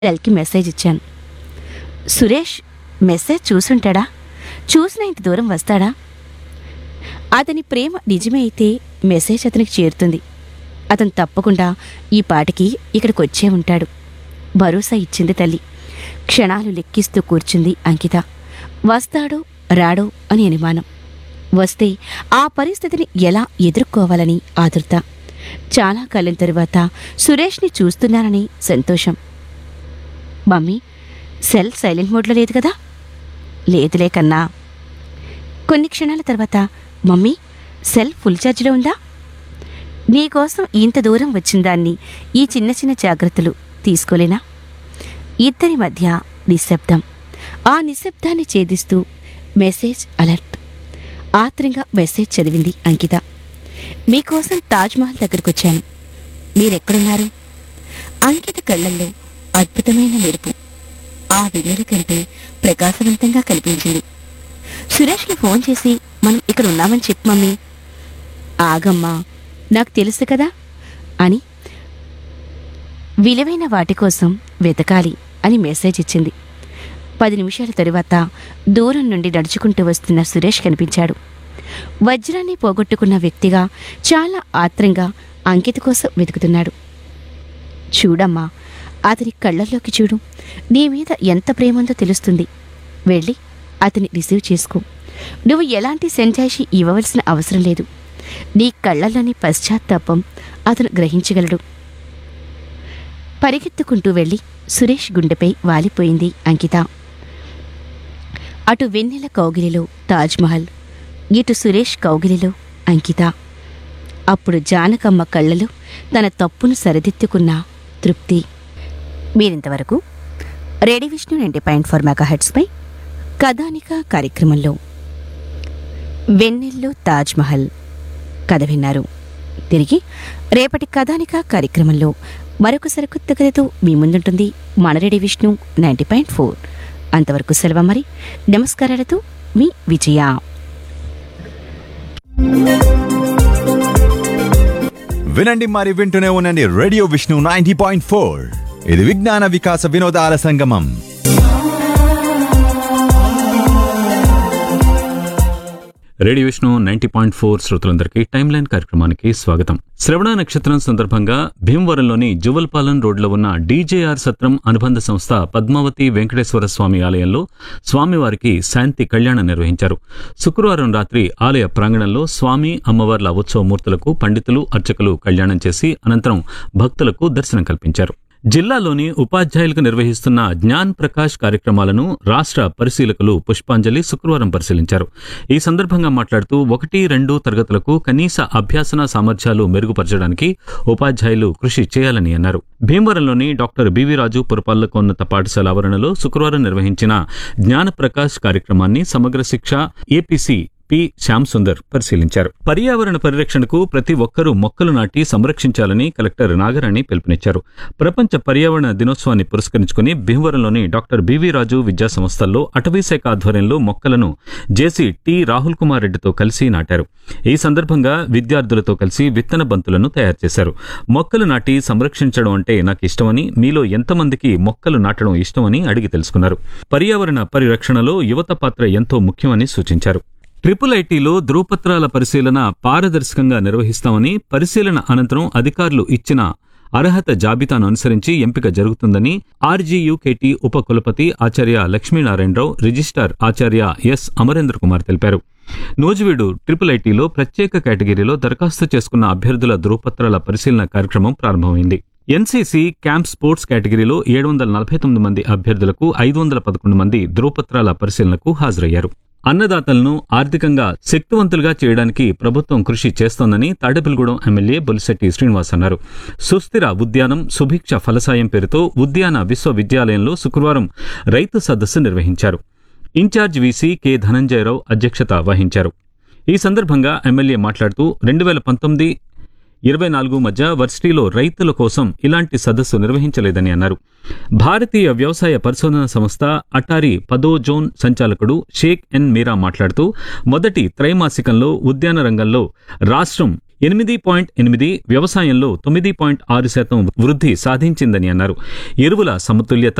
ఎల్కి message ఇచ్చాను Suresh message చూసుంటాడా చూసిన ఇంత దూరం వస్తాడా అతని ప్రేమ నిజమే అయితే మెసేజ్ అతనికి చేరుతుంది అతను తప్పకుండా ఈ పాటికి ఇక్కడికి వచ్చే ఉంటాడు భరోసా ఇచ్చింది తల్లి క్షణాలు లెక్కిస్తూ కూర్చుంది అంకిత వస్తాడో రాడో అని అనుమానం వస్తే ఆ పరిస్థితిని ఎలా ఎదుర్కోవాలని ఆదుర్త చాలా కాలం తరువాత సురేష్ని చూస్తున్నానని సంతోషం మమ్మీ సెల్ సైలెంట్ మోడ్లో లేదు కదా లేదులే కన్నా కొన్ని క్షణాల తర్వాత మమ్మీ సెల్ ఫుల్ ఛార్జ్లో ఉందా నీకోసం ఇంత దూరం వచ్చిన దాన్ని ఈ చిన్న చిన్న జాగ్రత్తలు తీసుకోలేనా ఇద్దరి మధ్య నిశ్శబ్దం ఆ నిశ్శబ్దాన్ని ఛేదిస్తూ మెసేజ్ అలర్ట్ ఆత్రంగా మెసేజ్ చదివింది అంకిత మీకోసం తాజ్మహల్ దగ్గరకు వచ్చాను మీరెక్కడున్నారు అంకిత కళ్ళల్లో అద్భుతమైన మెరుపు ఆ వెన్నెల కంటే ప్రకాశవంతంగా కనిపించింది సురేష్కి ఫోన్ చేసి మనం ఇక్కడ ఉన్నామని చెప్పు మమ్మీ ఆగమ్మా నాకు తెలుసు కదా అని విలువైన వాటి కోసం వెతకాలి అని మెసేజ్ ఇచ్చింది పది నిమిషాల తరువాత దూరం నుండి నడుచుకుంటూ వస్తున్న సురేష్ కనిపించాడు వజ్రాన్ని పోగొట్టుకున్న వ్యక్తిగా చాలా ఆత్రంగా అంకిత కోసం వెతుకుతున్నాడు చూడమ్మా అతని కళ్ళల్లోకి చూడు నీ మీద ఎంత ప్రేమందో తెలుస్తుంది వెళ్ళి అతని రిసీవ్ చేసుకో నువ్వు ఎలాంటి సెంజాయిషి ఇవ్వవలసిన అవసరం లేదు నీ కళ్ళల్లోని పశ్చాత్తాపం అతను గ్రహించగలడు పరిగెత్తుకుంటూ వెళ్ళి సురేష్ గుండెపై వాలిపోయింది అంకిత అటు వెన్నెల కౌగిలిలో తాజ్మహల్ ఇటు సురేష్ కౌగిలిలో అంకిత అప్పుడు జానకమ్మ కళ్ళలో తన తప్పును సరిదిద్దుకున్న తృప్తి మీరింతవరకు Radio Vishnu ninety point four mega హెడ్స్పై కథానిక కార్యక్రమంలో వెన్నెల్లో తాజ్మహల్ కథ విన్నారు తిరిగి రేపటి కథానిక కార్యక్రమంలో మరొక సరికొత్త కథతో మీ ముందుంటుంది మన Radio Vishnu ninety point four అంతవరకు సెలవు మరి నమస్కారాలతో మీ విజయ వినండి మరి వింటూనే ఉండండి Radio Vishnu ninety point four ఇది విజ్ఞాన వికాస వినోదాల సంగమం Radio Vishnu ninety point four శ్రోతలందరికీ టైమ్ లైన్ కార్యక్రమానికి స్వాగతం శ్రవణ నక్షత్రం సందర్భంగా భీమవరంలోని జువల్పాలెం రోడ్లో ఉన్న డీజేఆర్ సత్రం అనుబంధ సంస్థ పద్మావతి వెంకటేశ్వర స్వామి ఆలయంలో స్వామివారికి శాంతి కళ్యాణం నిర్వహించారు శుక్రవారం రాత్రి ఆలయ ప్రాంగణంలో స్వామి అమ్మవార్ల ఉత్సవమూర్తులకు పండితులు అర్చకులు కళ్యాణం చేసి అనంతరం భక్తులకు దర్శనం కల్పించారు జిల్లాలోని ఉపాధ్యాయులకు నిర్వహిస్తున్న జ్ఞాన్ ప్రకాష్ కార్యక్రమాలను రాష్ట్ర పరిశీలకులు పుష్పాంజలి శుక్రవారం పరిశీలించారు ఈ సందర్భంగా మాట్లాడుతూ ఒకటి రెండు తరగతులకు కనీస అభ్యాసన సామర్థ్యాలు మెరుగుపరచడానికి ఉపాధ్యాయులు కృషి చేయాలని అన్నారు భీమవరంలోని డాక్టర్ బివి రాజు పురపాలకోన్నత పాఠశాల ఆవరణలో శుక్రవారం నిర్వహించిన జ్ఞాన ప్రకాష్ కార్యక్రమాన్ని సమగ్ర శిక్ష ఏపీసీ పి శ్యామ్ సుందర్ పరిశీలించారు పర్యావరణ పరిరక్షణకు ప్రతి ఒక్కరూ మొక్కలు నాటి సంరక్షించాలని కలెక్టర్ నాగరాణి పిలుపునిచ్చారు ప్రపంచ పర్యావరణ దినోత్సవాన్ని పురస్కరించుకుని భీమవరంలోని డాక్టర్ బివి రాజు విద్యా సంస్థల్లో అటవీశాఖ ఆధ్వర్యంలో మొక్కలను జేసీ టి రాహుల్ కుమార్ రెడ్డితో కలిసి నాటారు ఈ సందర్భంగా విద్యార్థులతో కలిసి విత్తన బంతులను తయారు చేశారు మొక్కలు నాటి సంరక్షించడం అంటే నాకు ఇష్టమని మీలో ఎంతమందికి మొక్కలు నాటడం ఇష్టమని అడిగి తెలుసుకున్నారు పర్యావరణ పరిరక్షణలో యువత పాత్ర ఎంతో ముఖ్యమని సూచించారు ట్రిపుల్ ఐటీలో ధృవపత్రాల పరిశీలన పారదర్శకంగా నిర్వహిస్తామని పరిశీలన అనంతరం అధికారులు ఇచ్చిన అర్హత జాబితాను అనుసరించి ఎంపిక జరుగుతుందని ఆర్జీయుకేటీ ఉప కులపతి ఆచార్య లక్ష్మీనారాయణరావు రిజిస్ట్రార్ ఆచార్య ఎస్ అమరేంద్ర కుమార్ తెలిపారు నూజివీడు ట్రిపుల్ ఐటీలో ప్రత్యేక కేటగిరీలో దరఖాస్తు చేసుకున్న అభ్యర్థుల ధృవపత్రాల పరిశీలన కార్యక్రమం ప్రారంభమైంది ఎన్సీసీ క్యాంప్ స్పోర్ట్స్ కేటగిరీలో ఏడు వందల నలభై తొమ్మిది మంది అభ్యర్థులకు ఐదు వందల పదకొండు మంది ధృవపత్రాల పరిశీలనకు హాజరయ్యారు అన్నదాతలను ఆర్థికంగా శక్తివంతులుగా చేయడానికి ప్రభుత్వం కృషి చేస్తోందని తాడేపల్లిగూడెం ఎమ్మెల్యే బొలిశెట్టి శ్రీనివాస్ అన్నారు సుస్థిర ఉద్యానం సుభిక్ష ఫలసాయం పేరుతో ఉద్యాన విశ్వవిద్యాలయంలో శుక్రవారం రైతు సదస్సు నిర్వహించారు ఇన్ఛార్జ్ వీసీ కె ధనంజయరావు అధ్యక్షత వహించారు ఈ సందర్భంగా ఎమ్మెల్యే మాట్లాడుతూ రెండు వేల పంతొమ్మిది ఇరవై నాలుగు మధ్య వర్సిటీలో రైతుల కోసం ఇలాంటి సదస్సు నిర్వహించలేదని అన్నారు భారతీయ వ్యవసాయ పరిశోధన సంస్థ అటారీ పదో జోన్ సంచాలకుడు షేక్ ఎన్ మీరా మాట్లాడుతూ మొదటి త్రైమాసికంలో ఉద్యాన రంగంలో రాష్ట్రం ఎనిమిది పాయింట్ ఎనిమిది వ్యవసాయంలో తొమ్మిది పాయింట్ ఆరు శాతం వృద్ధి సాధించిందని అన్నారు ఎరువుల సమతుల్యత